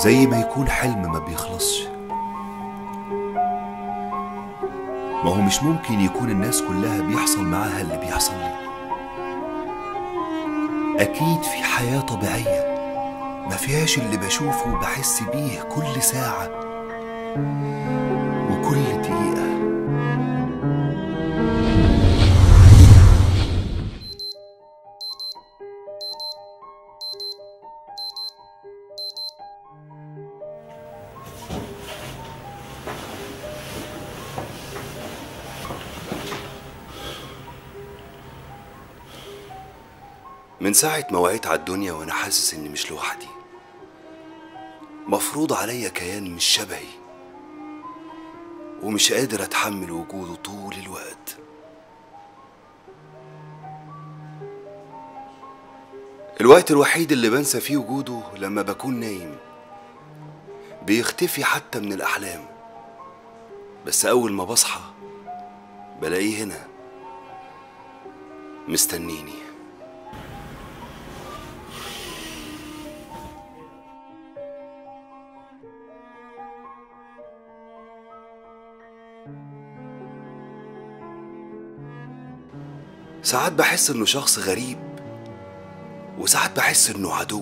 زي ما يكون حلم ما بيخلصش ما هو مش ممكن يكون الناس كلها بيحصل معاها اللي بيحصل لي أكيد في حياة طبيعية ما فيهاش اللي بشوفه وبحس بيه كل ساعة وكل دقيقة من ساعة ما وعيت على الدنيا وأنا حاسس إني مش لوحدي مفروض عليا كيان مش شبهي ومش قادر أتحمل وجوده طول الوقت الوقت الوحيد اللي بنسى فيه وجوده لما بكون نايم بيختفي حتى من الأحلام بس أول ما بصحى بلاقيه هنا مستنيني ساعات بحس انه شخص غريب وساعات بحس انه عدو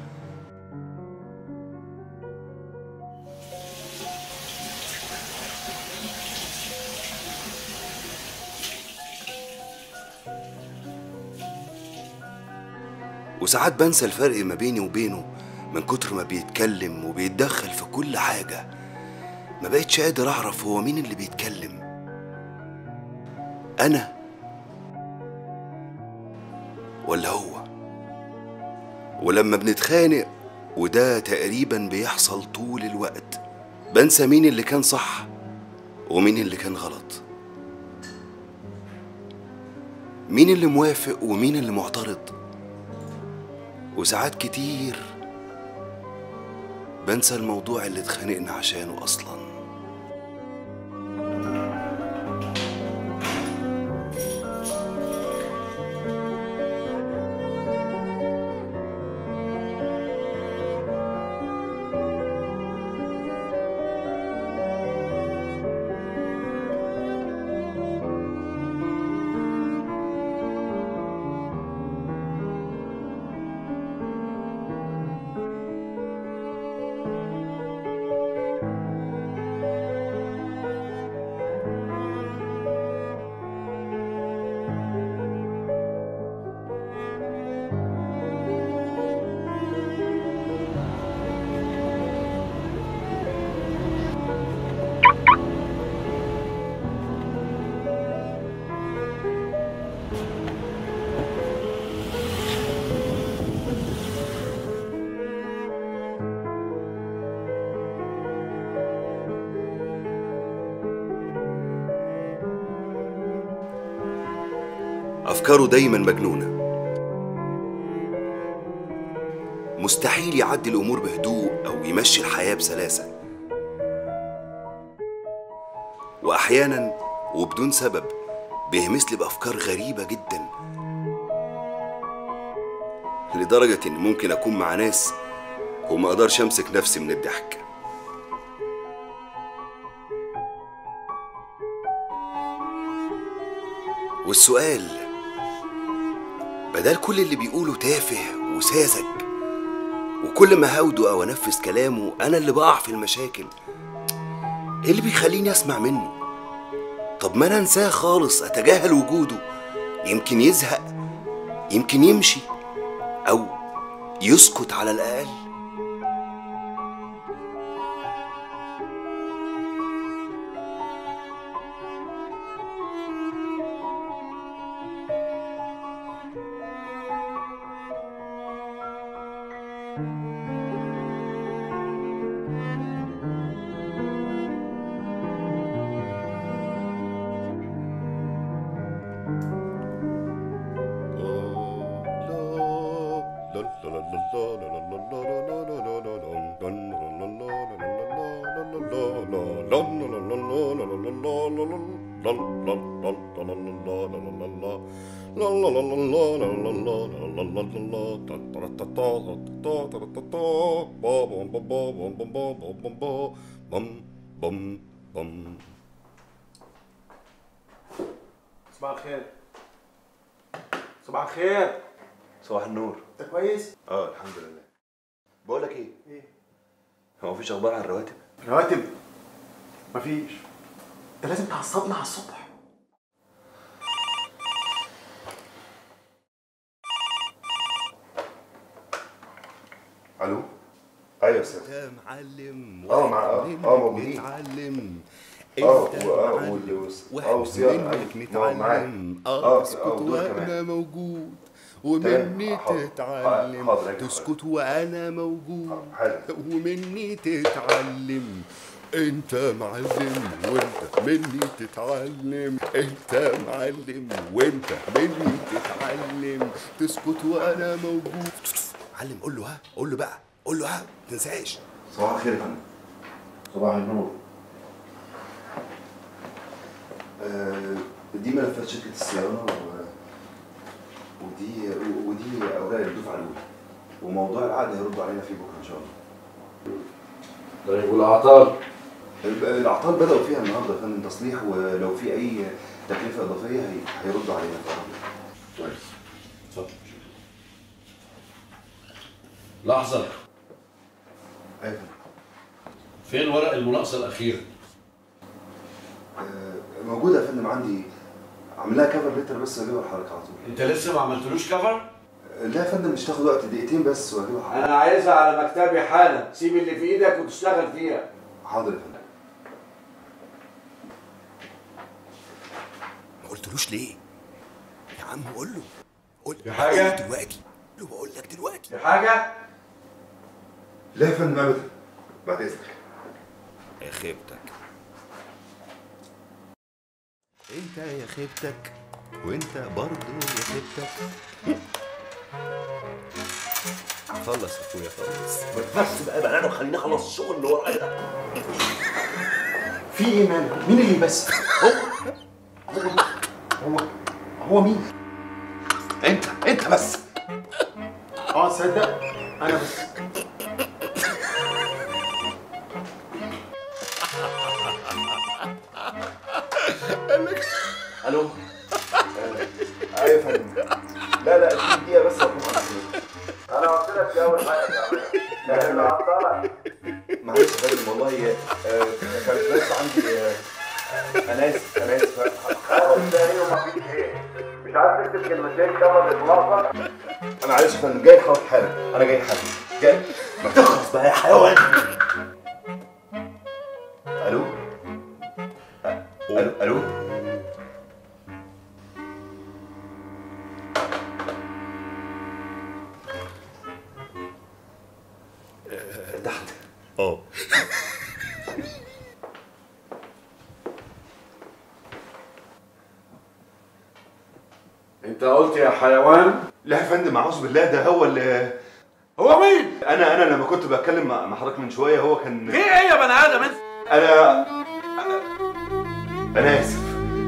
وساعات بنسى الفرق ما بيني وبينه من كتر ما بيتكلم وبيتدخل في كل حاجة ما بقتش قادر أعرف هو مين اللي بيتكلم أنا ولا هو ولما بنتخانق وده تقريبا بيحصل طول الوقت بنسى مين اللي كان صح ومين اللي كان غلط مين اللي موافق ومين اللي معترض وساعات كتير بنسى الموضوع اللي اتخانقنا عشانه اصلا أفكاره دايما مجنونة مستحيل يعدي الأمور بهدوء أو يمشي الحياة بسلاسة وأحيانا وبدون سبب بيهمس لي بأفكار غريبة جدا لدرجة إن ممكن أكون مع ناس وما أقدرش أمسك نفسي من الضحك والسؤال بدل كل اللي بيقوله تافه وساذج وكل ما هاوده او انفذ كلامه انا اللي بقع في المشاكل ايه اللي بيخليني اسمع منه طب ما انا انساه خالص اتجاهل وجوده يمكن يزهق يمكن يمشي او يسكت على الاقل la la la la la la la la la la la la la la la la صباح الخير صباح الخير صباح النور انت كويس؟ اه الحمد لله بقول لك ايه ايه؟ هو مفيش اخبار عن الرواتب رواتب مفيش انت لازم تعصبنا على الصبح الو ايوه يا استاذ يا معلم اه، مع- اه، واحد اه، منك موجودين. نتعلم اه، انت و- اه، معلم وال- واحد اه، والصيانة، منك ايوه، ما هو معاك. نتعلم اه، اه اه، تسكت ودول وانا كمان. موجود تمام، ومني حاضر. تتعلم حاضر، ايوه، تسكت وانا موجود حاضر. ومني تتعلم انت معلم وانت مني تتعلم انت معلم وانت مني تتعلم تسكت وانا موجود معلم قول له ها قول له بقى قول له ها ما تنساش صباح الخير يا فندم صباح النور آه، دي ملفات شركة الصيانة و... ودي ودي أوراق الدفعة الأولى وموضوع العقد هيردوا علينا فيه بكرة إن شاء الله طيب والاعطال ال- الأعطال بدأوا فيها النهاردة يا فندم تصليح ولو في أي تكلفة إضافية هي... هيردوا علينا إن شاء الله كويس اتفضل لحظة أيوة يا فندم. فين ورق المناقصة الأخيرة؟ آه، موجودة يا فندم عندي عاملاها كفر لتر بس وأجيبها لحضرتك على طول أنت لسه ما عملتلوش كفر؟ آه، لا يا فندم مش تاخد وقت دقيقتين بس وأجيبها لحضرتك انا عايزها على مكتبي حالا سيب اللي في ايدك وتشتغل فيها حاضر يا فندم ما قلتلوش ليه؟ يا عم قول له قول في حاجة؟ قول له دلوقتي قول له بقول لك دلوقتي في حاجه لا يا فندم أبدا بعد إذنك يا خيبتك انت يا خيبتك وانت برضه يا خيبتك خلص يا اخويا خلص بس بقى بقى انا خليني اخلص الشغل اللي ورايا ده في ايه مالك؟ مين اللي بس؟ هو هو هو هو مين؟ انت انت بس اه تصدق انا بس الو أيوة يا فندم لا لا اديني دقيقة بس وأكون على طول. انا قلت لك في اول حاجه لكن اللي عطلك معلش يا فندم والله آه، كانت بس عندي آه، انا اسف انا اسف انت ايه ومفيش ايه مش عارف تكتب كلمتين كفر للمناقصه انا معلش يا فندم جاي حاضر حالا انا جاي حالا جاي ما تخلص بقى يا حيوان الو الو الو تحت اه انت قلت يا حيوان لا يا فندم اعوذ بالله ده هو اللي هو مين انا انا لما كنت بتكلم مع مع حضرتك من شويه هو كان في ايه يا بني ادم انت انا انا اسف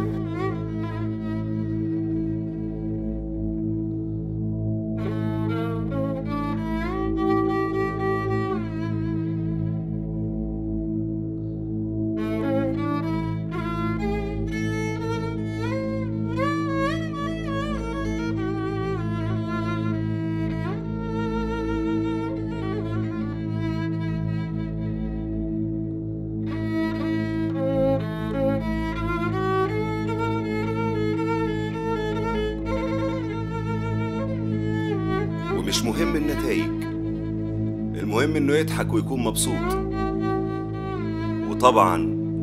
ومش مهم النتائج المهم انه يضحك ويكون مبسوط وطبعا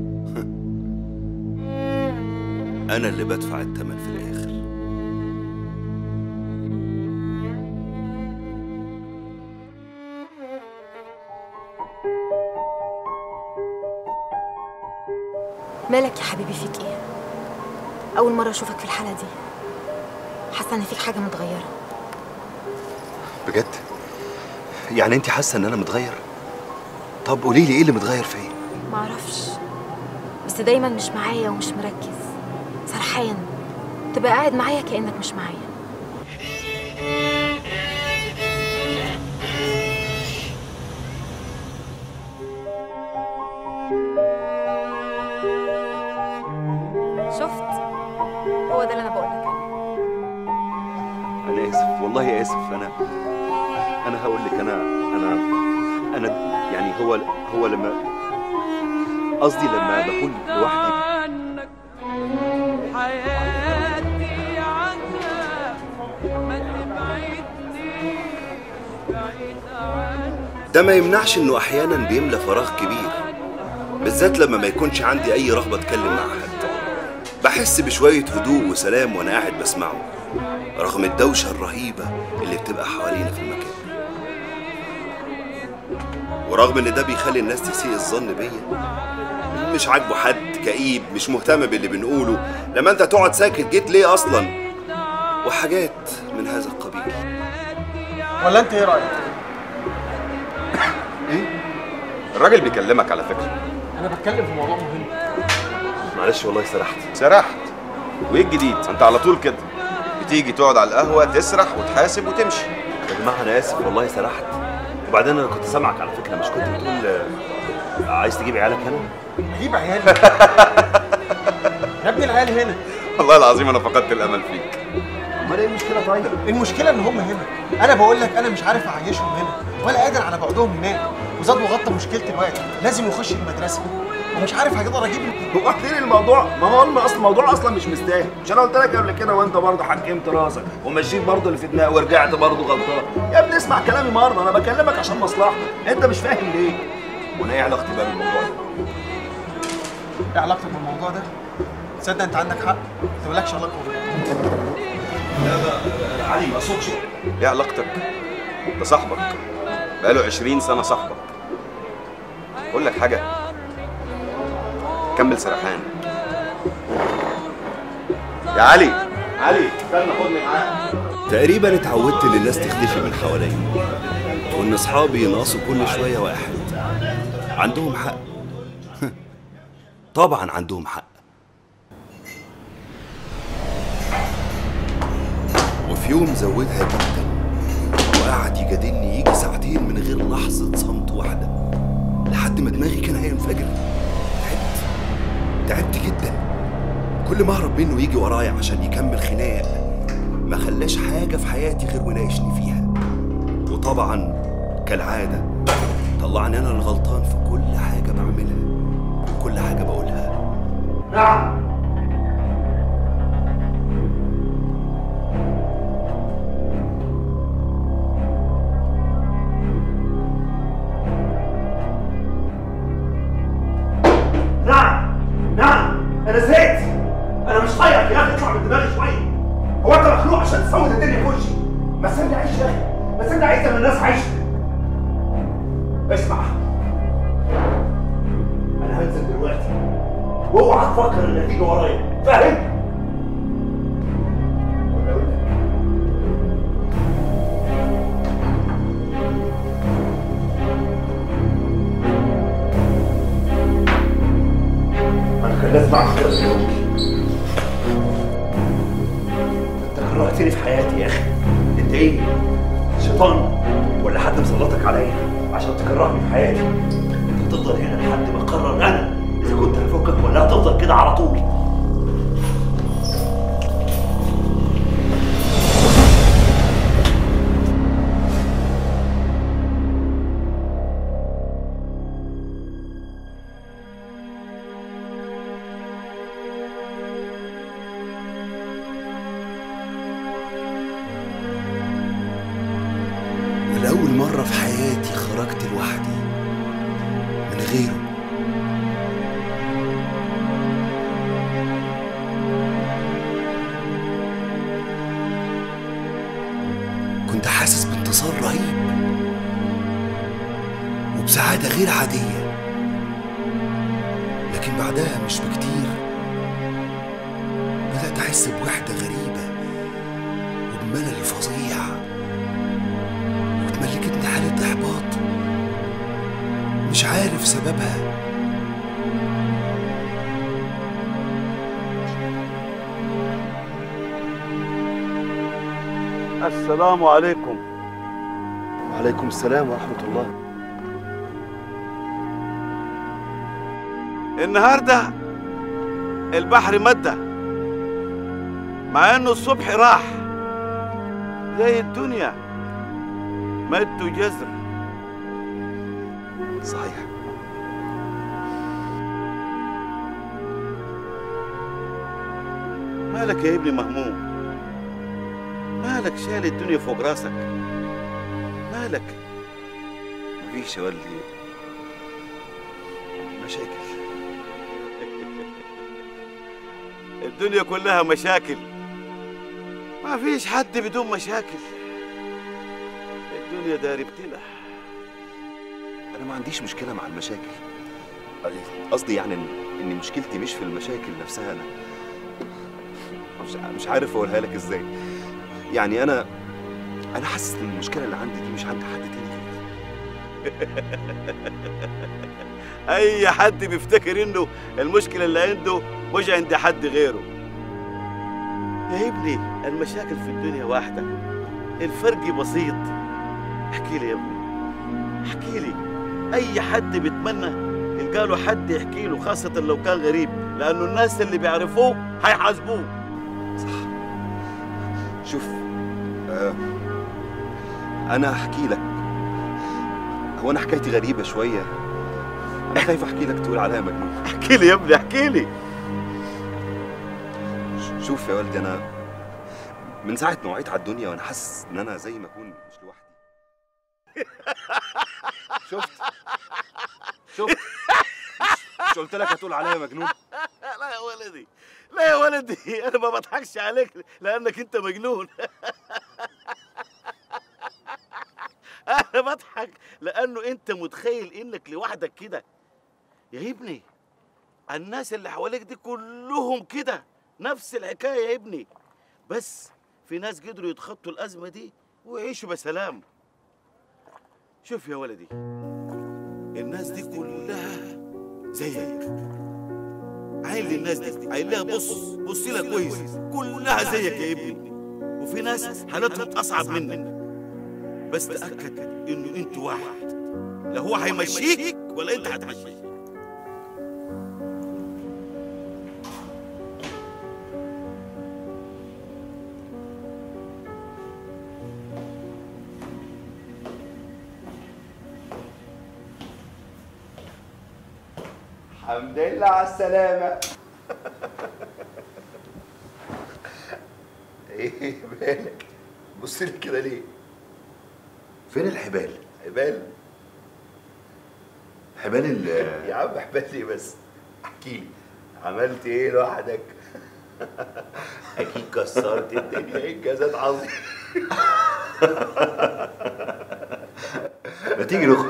انا اللي بدفع الثمن في الاخر مالك يا حبيبي فيك ايه اول مره اشوفك في الحاله دي حاسه ان فيك حاجه متغيره بجد يعني انت حاسه ان انا متغير طب قولي لي ايه اللي متغير فيا معرفش بس دايما مش معايا ومش مركز سرحان سرحان تبقى قاعد معايا كأنك مش معايا شفت هو ده اللي انا بقول لك عليه انا اسف والله اسف انا انا هقول لك انا انا انا يعني هو هو لما قصدي لما بكون لوحدي عنك حياتي عنها ما تبعدني بعيد عنك ده ما يمنعش انه احيانا بيملى فراغ كبير بالذات لما ما يكونش عندي اي رغبه اتكلم مع حد بحس بشويه هدوء وسلام وانا قاعد بسمعه رغم الدوشه الرهيبه اللي بتبقى حوالينا في المكان ورغم ان ده بيخلي الناس تسيء الظن بيا مش عاجبه حد كئيب مش مهتم باللي بنقوله لما انت تقعد ساكت جيت ليه اصلا وحاجات من هذا القبيل ولا انت ايه رايك؟ الراجل بيكلمك على فكرة انا بتكلم في موضوع مهم معلش والله سرحت سرحت وايه الجديد انت على طول كده بتيجي تقعد على القهوة تسرح وتحاسب وتمشي يا جماعه انا اسف والله سرحت وبعدين انا كنت سامعك على فكره مش كنت بتقول آه، عايز تجيب عيالك هنا اجيب عيالي يا ابني العيال هنا والله العظيم انا فقدت الامل فيك امال ايه المشكله طيب المشكله ان هم هنا انا بقول لك انا مش عارف اعيشهم هنا ولا قادر على بعدهم هناك وزاد وغطى مشكلتي الوقت لازم يخش المدرسه ومش عارف هقدر اجيب هو احكي الموضوع ما هو الم- اصل الموضوع اصلا مش مستاهل مش انا قلت لك قبل كده وانت برضه حكمت راسك ومشيت برضه اللي في دماغي ورجعت برضه غلطان يا ابني اسمع كلامي مره انا بكلمك عشان مصلحتك انت مش فاهم ليه وانا ايه علاقتي بقى بالموضوع ده ايه علاقتك بالموضوع ده؟ تصدق انت عندك حق ما مالكش علاقه بالموضوع علي ما اقصدش ايه علاقتك ده صاحبك بقاله 20 سنة صاحبك اقول لك حاجة كمل سرحان يا علي علي استنى خدني معاك تقريبا اتعودت ان الناس تختفي من حواليا وان اصحابي ينقصوا كل شويه واحد عندهم حق طبعا عندهم حق وفي يوم زودها جدا وقعد يجادلني يجي ساعتين من غير لحظه صمت واحده لحد ما دماغي كان هينفجر تعبت تعبت جدا كل ما اهرب منه يجي ورايا عشان يكمل خناق ما خلاش حاجة في حياتي غير وناقشني فيها وطبعا كالعادة طلعني أنا الغلطان في كل حاجة بعملها وكل حاجة بقولها نعم نعم نعم انا زهقت انا مش طايقك يا اخي اطلع من دماغي شويه هو انت مخلوق عشان تسود الدنيا في وشي ما سيبني اعيش يا اخي ما سيبني اعيش زي ما الناس عايشه اسمع انا هنزل دلوقتي واوعى تفكر انك تيجي ورايا فاهم؟ ولا أقول لك؟ انا كان لازم اعرف كده اليوم انت كرهتني في حياتي يا اخي انت ايه؟ شيطان ولا حد مسلطك عليا عشان تكرهني في حياتي انت هتفضل هنا لحد ما اقرر انا اذا كنت هفكك ولا هتفضل كده على طول ولأول مرة في حياتي خرجت لوحدي من غيره كنت حاسس بانتصار رهيب وبسعادة غير عادية لكن بعدها مش بكتير بدأت أحس بوحدة غريبة وبملل فظيع وتملكتني حالة إحباط مش عارف سببها السلام عليكم وعليكم السلام ورحمة الله النهارده البحر مده مع انه الصبح راح زي الدنيا مد وجزر صحيح مالك يا ابني مهموم مالك شايل الدنيا فوق راسك مالك مفيش يا والدي مشاكل الدنيا كلها مشاكل ما فيش حد بدون مشاكل الدنيا دار ابتلاء انا ما عنديش مشكله مع المشاكل قصدي يعني ان ان مشكلتي مش في المشاكل نفسها انا مش مش عارف اقولها لك ازاي يعني انا انا حاسس ان المشكله اللي عندي دي مش عند حد تاني اي حد بيفتكر انه المشكله اللي عنده مش عند حد غيره يا ابني المشاكل في الدنيا واحده الفرق بسيط احكي لي يا ابني احكي لي اي حد بيتمنى يلقى له حد يحكي له خاصه لو كان غريب لانه الناس اللي بيعرفوه هيحاسبوه شوف آه انا هحكي لك هو انا حكايتي غريبه شويه انا خايف احكي لك تقول عليها مجنون احكي لي يا ابني احكي لي شوف يا والدي انا من ساعه ما وعيت على الدنيا وانا حاسس ان انا زي ما اكون مش لوحدي شفت شفت مش قلت لك هتقول عليا مجنون لا يا ولدي لا يا ولدي انا ما بضحكش عليك لانك انت مجنون انا بضحك لانه انت متخيل انك لوحدك كده يا ابني الناس اللي حواليك دي كلهم كده نفس الحكايه يا ابني بس في ناس قدروا يتخطوا الازمه دي ويعيشوا بسلام شوف يا ولدي الناس دي كلها زيك عين للناس دي عين لها بص بص لها كويس كلها زيك يا ابني وفي ناس حالتهم اصعب منك بس تاكد انه انتوا واحد لا هو هيمشيك ولا انت هتمشيه الحمد لله على السلامة ايه مالك بص لي كده ليه فين الحبال حبال حبال ال يا عم احبال لي بس احكي لي عملت ايه لوحدك اكيد كسرت الدنيا انجازات عظيمة ما تيجي نخرج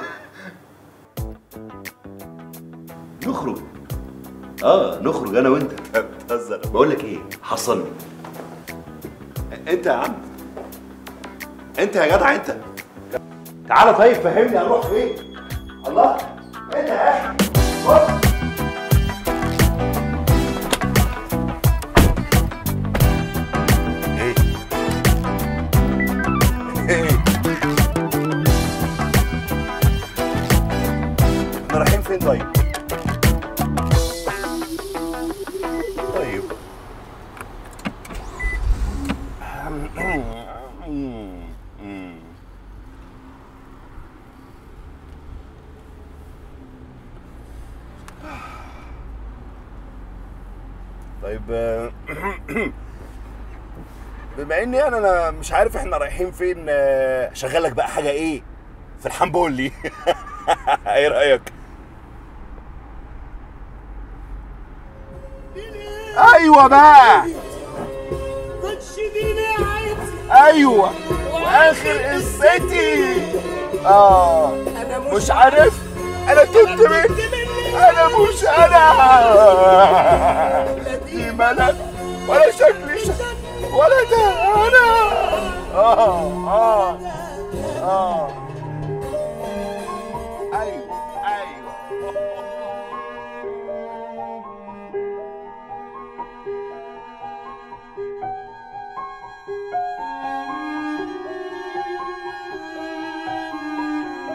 نخرج اه نخرج انا وانت بتهزر بقول لك ايه حصلني انت يا عم انت يا جدع انت تعالى طيب فهمني هنروح فين الله انت يا اخي بص. ايه ايه احنا رايحين فين طيب طيب طيب آه، بما اني يعني انا مش عارف احنا رايحين فين آه، شغلك بقى حاجه ايه في الحنبولي ايه رايك ايوه بقى ايوه واخر قصتي اه مش عارف انا تبت منك انا مش انا دي ملك ولا شكلي شك ولا ده انا اه اه اه ايوه ايوه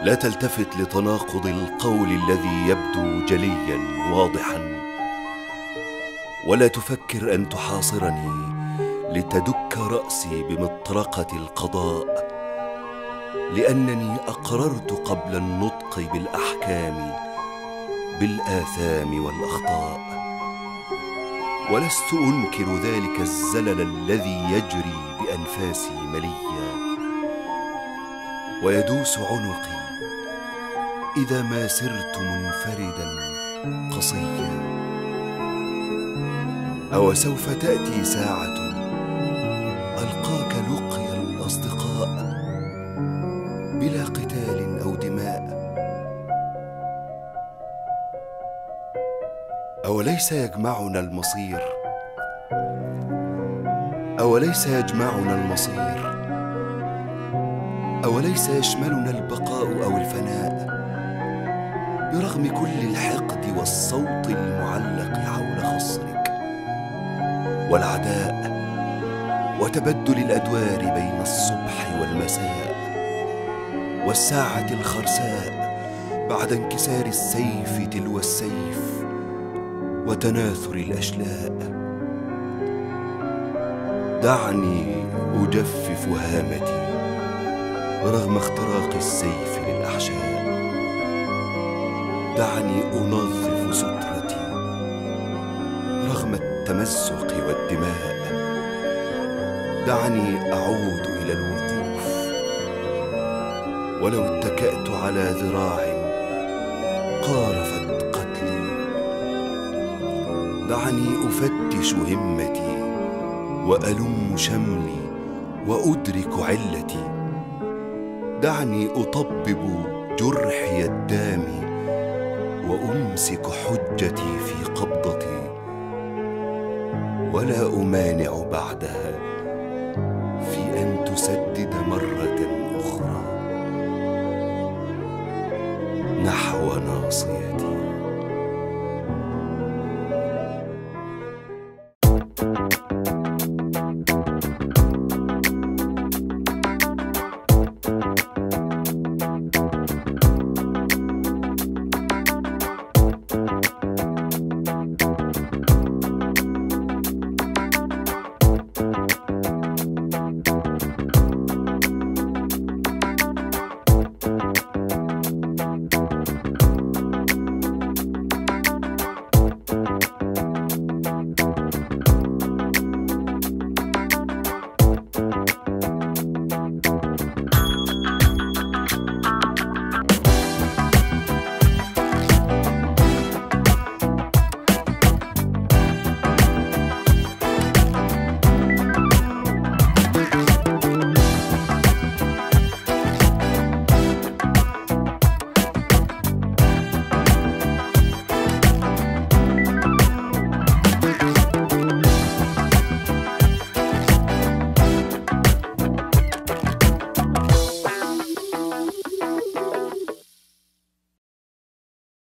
لا تلتفت لتناقض القول الذي يبدو جليا واضحا ولا تفكر ان تحاصرني لتدك راسي بمطرقه القضاء لانني اقررت قبل النطق بالاحكام بالاثام والاخطاء ولست انكر ذلك الزلل الذي يجري بانفاسي مليا ويدوس عنقي اذا ما سرت منفردا قصيا او سوف تاتي ساعه القاك لقيا الاصدقاء بلا قتال او دماء اوليس يجمعنا المصير اوليس يجمعنا المصير اوليس يشملنا البقاء او الفناء برغم كل الحقد والصوت المعلق حول خصرك والعداء وتبدل الادوار بين الصبح والمساء والساعه الخرساء بعد انكسار السيف تلو السيف وتناثر الاشلاء دعني اجفف هامتي رغم اختراق السيف للاحشاء دعني انظف سترتي رغم التمزق والدماء دعني اعود الى الوقوف ولو اتكات على ذراع قارفت قتلي دعني افتش همتي والم شملي وادرك علتي دعني اطبب جرحي الدامي وامسك حجتي في قبضتي ولا امانع بعدها